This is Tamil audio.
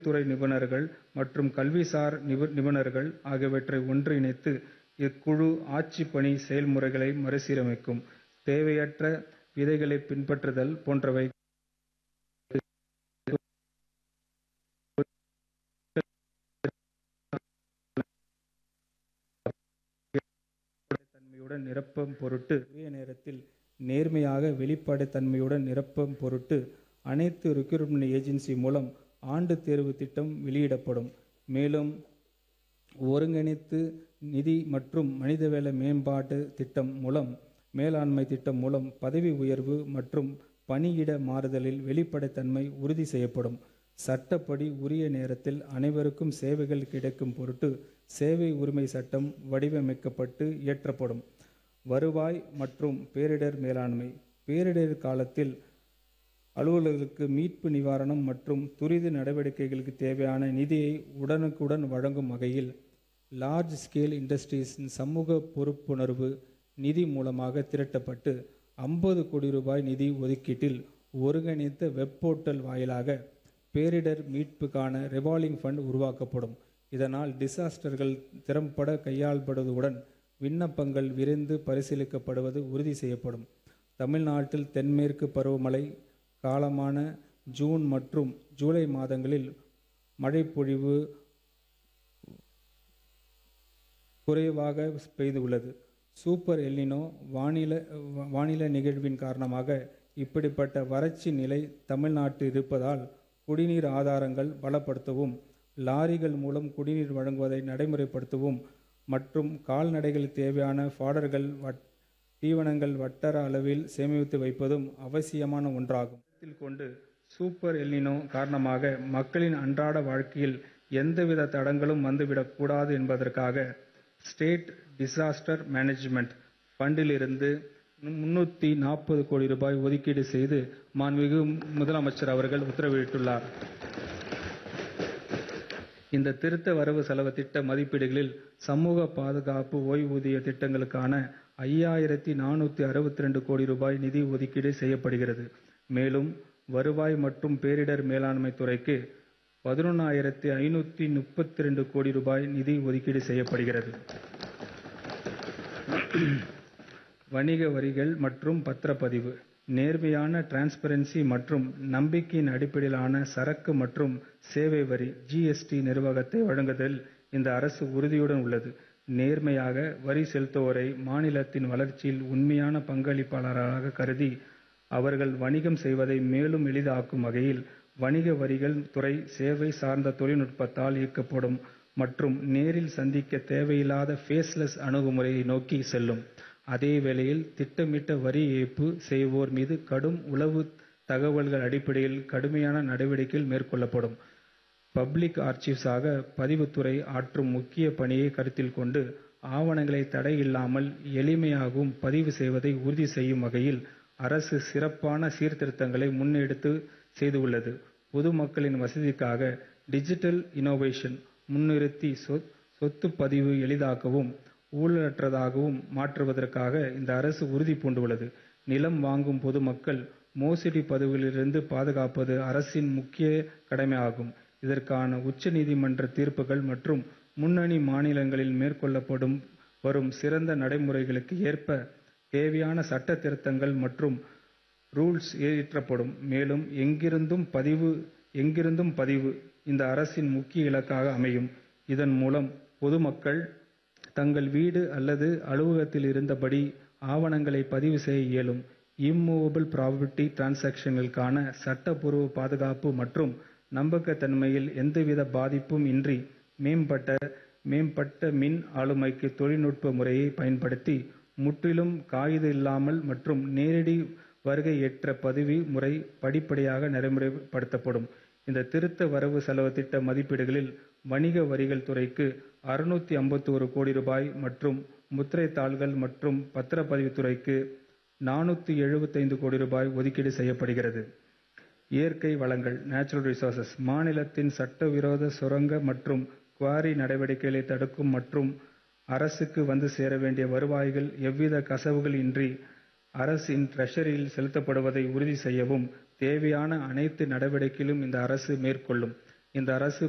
துறை நிபுணர்கள் மற்றும் கல்விசார் நிபுணர்கள் ஆகியவற்றை ஒன்றிணைத்து இக்குழு ஆட்சிப் பணி செயல்முறைகளை மறுசீரமைக்கும், தேவையற்ற விதிகளைப் பின்பற்றுதல் போன்றவை தன்மையுடன் நிரப்பும் பொருட்டு உரிய நேரத்தில் நேர்மையாக வெளிப்படைத் தன்மையுடன் நிரப்பும் பொருட்டு அனைத்து ரிக்ரூட்மெண்ட் ஏஜென்சி மூலம் ஆண்டுத் தேர்வுத் திட்டம் வெளியிடப்படும். மேலும் ஒருங்கிணைந்த நிதி மற்றும் மனிதவள மேம்பாட்டுத் திட்டம் மூலம் மேலாண்மை திட்டம் மூலம் பதவி உயர்வு மற்றும் பணியிட மாறுதலில் வெளிப்படைத் தன்மை உறுதி செய்யப்படும். சட்டப்படி உரிய நேரத்தில் அனைவருக்கும் சேவைகள் கிடைக்கும் பொருட்டு சேவை உரிமை சட்டம் வடிவமைக்கப்பட்டு இயற்றப்படும். வருவாய் மற்றும் பேரிடர் மேலாண்மை பேரிடர் காலத்தில் அலுவலர்களுக்கு மீட்பு நிவாரணம் மற்றும் துரித நடவடிக்கைகளுக்கு தேவையான நிதியை உடனுக்குடன் வழங்கும் வகையில் லார்ஜ் ஸ்கேல் இண்டஸ்ட்ரீஸின் சமூக பொறுப்புணர்வு நிதி மூலமாக திரட்டப்பட்டு ஐம்பது கோடி ரூபாய் நிதி ஒதுக்கீட்டில் ஒருங்கிணைந்த வெப் போர்ட்டல் வாயிலாக பேரிடர் மீட்புக்கான ரிவால்விங் ஃபண்ட் உருவாக்கப்படும். இதனால் டிசாஸ்டர்கள் திறம்பட கையாளப்படுவதுடன் விண்ணப்பங்கள் விரைந்து பரிசீலிக்கப்படுவது உறுதி செய்யப்படும். தமிழ்நாட்டில் தென்மேற்கு பருவமழை காலமான ஜூன் மற்றும் ஜூலை மாதங்களில் மழைப்பொழிவு குறைவாக பெய்துள்ளது. சூப்பர் எல்னினோ வானிலை நிகழ்வின் காரணமாக இப்படிப்பட்ட வறட்சி நிலை தமிழ்நாட்டில் இருப்பதால் குடிநீர் ஆதாரங்கள் பலப்படுத்தவும், லாரிகள் மூலம் குடிநீர் வழங்குவதை நடைமுறைப்படுத்தவும் மற்றும் கால்நடைகளுக்கு தேவையான பாடர்கள், தீவனங்கள் வட்டார அளவில் சேமித்து வைப்பதும் அவசியமான ஒன்றாகும். கருத்தில் கொண்டு சூப்பர் எல்னினோ காரணமாக மக்களின் அன்றாட வாழ்க்கையில் எந்தவித தடங்கலும் வந்துவிடக் கூடாது என்பதற்காக ஸ்டேட் டிசாஸ்டர் மேனேஜ்மென்ட் ஃபண்டிலிருந்து முன்னூத்தி நாற்பது கோடி ரூபாய் ஒதுக்கீடு செய்து மாண்புமிகு முதலமைச்சர் அவர்கள் உத்தரவிட்டுள்ளார். இந்த திருத்த வரவு செலவுத் திட்ட மதிப்பீடுகளில் சமூக பாதுகாப்பு ஓய்வூதிய திட்டங்களுக்கான ஐயாயிரத்து நானூத்தி அறுபத்திரண்டு கோடி ரூபாய் நிதி ஒதுக்கீடு செய்யப்படுகிறது. மேலும் வருவாய் மற்றும் பேரிடர் மேலாண்மை துறைக்கு பதினொன்னாயிரத்து ஐநூத்தி முப்பத்திரண்டு கோடி ரூபாய் நிதி ஒதுக்கீடு செய்யப்படுகிறது. வணிக வரிகள் மற்றும் பத்திரப்பதிவு நேர்மையான டிரான்ஸ்பரன்சி மற்றும் நம்பிக்கையின் அடிப்படையிலான சரக்கு மற்றும் சேவை வரி ஜிஎஸ்டி நிர்வாகத்தை வழங்குவதில் இந்த அரசு உறுதியுடன் உள்ளது. நேர்மையாக வரி செலுத்துவோரை மாநிலத்தின் வளர்ச்சியில் உண்மையான பங்களிப்பாளராக கருதி, அவர்கள் வணிகம் செய்வதை மேலும் எளிதாக்கும் வகையில் வணிக வரிகள் துறை சேவை சார்ந்த தொழில்நுட்பத்தால் இயக்கப்படும் மற்றும் நேரில் சந்திக்க தேவையில்லாத ஃபேஸ்லெஸ் அணுகுமுறையை நோக்கி செல்லும். அதே வேளையில் திட்டமிட்ட வரி ஏய்ப்பு செய்வோர் மீது கடும் உளவு தகவல்கள் அடிப்படையில் கடுமையான நடவடிக்கைகள் மேற்கொள்ளப்படும். பப்ளிக் ஆர்ச்சிவ்ஸாக பதிவுத்துறை ஆற்றும் முக்கிய பணியை கருத்தில் கொண்டு ஆவணங்களை தடையில்லாமல் எளிமையாகவும் பதிவு செய்வதை உறுதி செய்யும் வகையில் அரசு சிறப்பான சீர்திருத்தங்களை முன்னெடுத்து செய்துள்ளது. பொதுமக்களின் வசதிக்காக டிஜிட்டல் இன்னோவேஷன் முன்னிறுத்தி சொத்துப் பதிவு எளிதாகவும், ஊழலற்றதாகவும் மாற்றுவதற்காக இந்த அரசு உறுதி பூண்டுள்ளது. நிலம் வாங்கும் பொதுமக்கள் மோசடி பதிவுகளிலிருந்து பாதுகாப்பது அரசின் முக்கிய கடமையாகும். இதற்கான உச்ச நீதிமன்ற தீர்ப்புகள் மற்றும் முன்னணி மாநிலங்களில் மேற்கொள்ளப்பட்டு வரும் சிறந்த நடைமுறைகளுக்கு ஏற்ப தேவையான சட்ட திருத்தங்கள் மற்றும் ரூல்ஸ் இயற்றப்படும். மேலும் எங்கிருந்தும் பதிவு இந்த அரசின் முக்கிய இலக்காக அமையும். இதன் மூலம் பொதுமக்கள் தங்கள் வீடு அல்லது அலுவலகத்தில் இருந்தபடி ஆவணங்களை பதிவு செய்ய இயலும். இம்மூவபிள் ப்ராப்பர்ட்டி டிரான்சாக்ஷன்களுக்கான சட்டப்பூர்வ பாதுகாப்பு மற்றும் நம்பகத்தன்மையில் எந்தவித பாதிப்பும் இன்றி மேம்பட்ட மின் ஆளுமைக்கு தொழில்நுட்ப முறையை பயன்படுத்தி முற்றிலும் காகித இல்லாமல் மற்றும் நேரடி வருகையற்ற பதிவு முறை படிப்படியாக நடைமுறைப்படுத்தப்படும். இந்த திருத்த வரவு செலவுத் திட்ட மதிப்பீடுகளில் வணிக வரிகள் துறைக்கு அறுநூத்தி ஐம்பத்தொரு கோடி ரூபாய் மற்றும் முத்திரைத் தாள்கள் மற்றும் பத்திரப்பதிவு துறைக்கு நானூத்தி எழுபத்தைந்து கோடி ரூபாய் ஒதுக்கீடு செய்யப்படுகிறது. இயற்கை வளங்கள் நேச்சுரல் ரிசோர்சஸ் மாநிலத்தின் சட்டவிரோத சுரங்க மற்றும் குவாரி நடவடிக்கைகளை தடுக்கும் மற்றும் அரசுக்கு வந்து சேர வேண்டிய வருவாய்கள் எவ்வித கசிவுகள் இன்றி அரசின் டிரெஷரியில் செலுத்தப்படுவதை உறுதி செய்யவும் தேவையான அனைத்து நடவடிக்கைகளையும் இந்த அரசு மேற்கொள்ளும். இந்த அரசு